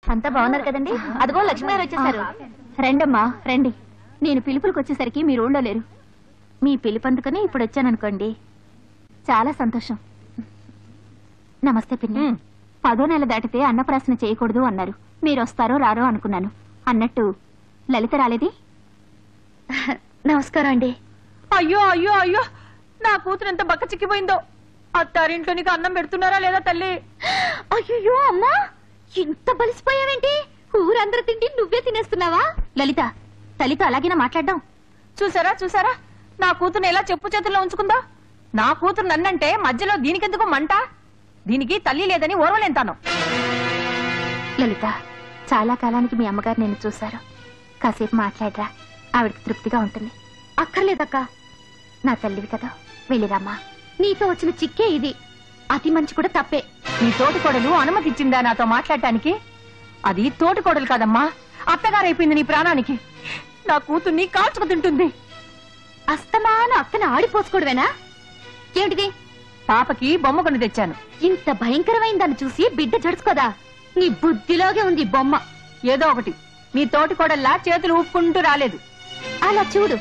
అంతా బాగున్నారు కదండి అదిగో లక్ష్మి గారు వచ్చేసారు రండమ్మా రండి నేను పిలుపులకు వచ్చేసరికి మీరు ఊళ్ళో లేరు మీ పిలుపు అందుకని ఇప్పుడు వచ్చాననుకోండి చాలా సంతోషం నమస్తే పిన్ని పదో నెల దాటితే అన్నప్రాసన చేయకూడదు అన్నారు మీరు వస్తారో రారో అనుకున్నాను అన్నట్టు లలిత రాలేది నమస్కారం అండి అయ్యో అయ్యో అయ్యో నా కూతురు ఎంత బక్క చిక్కిపోయిందో అత్తారింట్లో నీకు అన్నం పెడుతున్నారా లేదా తల్లి అయ్యో అమ్మా ఇంత బలిసిపోయావేంటి ఊరందరూ తిండి నువ్వే తినేస్తున్నావా లలిత తల్లితో అలాగేనా మాట్లాడడం చూసారా చూసారా నా కూతురు ఎలా చెప్పు చేతుల్లో ఉంచుకుందా నా కూతురు నన్నంటే మధ్యలో దీనికెందుకు మంట దీనికి తల్లి లేదని ఓర్వలేంతాను లలిత చాలా కాలానికి మీ అమ్మగారు నేను చూశారు కాసేపు మాట్లాడరా ఆవిడకి తృప్తిగా ఉంటుంది అక్కర్లేదక్క నా తల్లివి కదా వెళ్ళిరమ్మా నీతో వచ్చిన చిక్కే ఇది అతి మంచి కూడా తప్పే నీ తోటి కోడలు అనుమతి ఇచ్చిందా నాతో మాట్లాడటానికి అది తోటి కోడలు కాదమ్మా అత్తగారైపోయింది నీ ప్రాణానికి నా కూతుర్ని కాల్చుకు తింటుంది అస్తమాను అక్కన ఆడిపోసుకోవడమేనా ఏమిటిది పాపకి బొమ్మ కొని తెచ్చాను ఇంత భయంకరమైన దాన్ని చూసి బిడ్డ జడుచుకోదా నీ బుద్ధిలోగే ఉంది ఈ బొమ్మ ఏదో ఒకటి నీ తోటి కోడల్లా చేతులు ఊపుకుంటూ రాలేదు అలా చూడు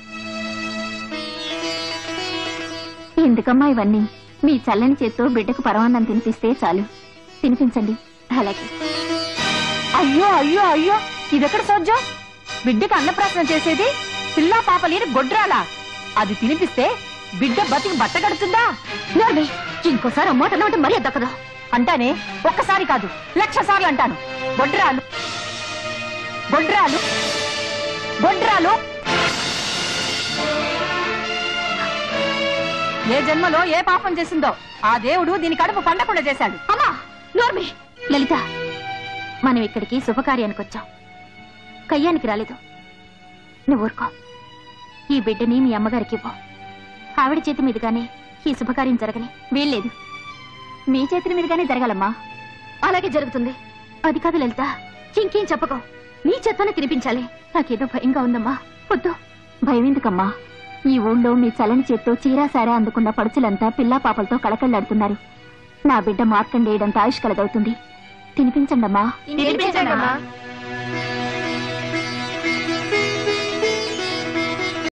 ఎందుకమ్మా ఇవన్నీ మీ చల్లని చేత్తో బిడ్డకు పరమాన్నం తినిపిస్తే చాలు తినిపించండి అలాగే అయ్యో అయ్యో అయ్యో ఇదెక్కడ సోజ్జం బిడ్డకి అన్నప్రాసన చేసేది పిల్లా పాప లేని గొడ్రాలా అది తినిపిస్తే బిడ్డ బతికి బట్ట కడుతుందా నోర్మి ఇంకోసారి అమ్మోట నోట మరీ దక్కదు అంటానే ఒక్కసారి కాదు లక్ష సార్లు అంటాను గొడ్రాలు గొడ్రాలు గొడ్రాలు ఏ జన్మలో ఏ పాపం చేసిందో ఆ దేవుడు దీని కడుపు పండకుండా చేశాడు అమ్మా నోర్మి లలిత మనం ఇక్కడికి శుభకార్యానికి వచ్చాం కయ్యానికి రాలేదు నువ్వు ఊరుకో ఈ బిడ్డని మీ అమ్మగారికి ఇవ్వు ఆవిడ చేతి మీదుగానే ఈ శుభకార్యం జరగని వీల్లేదు మీ చేతుల మీదుగానే జరగాలమ్మా అలాగే జరుగుతుంది అది కాదు లలిత ఇంకేం చెప్పకో నీ చేత్తోనే తినిపించాలి నాకేదో భయంగా ఉందమ్మా వద్దు భయం ఎందుకమ్మా ఈ ఊళ్ళో మీ చలని చేత్తో చీరా సారా అందుకున్న పడుచులంతా పిల్లా పాపలతో కళకళ్ళాడుతున్నారు నా బిడ్డ మార్కండేయడంత ఆయుష్ కలదవుతుంది తినిపించండమ్మా తినిపించండమ్మా.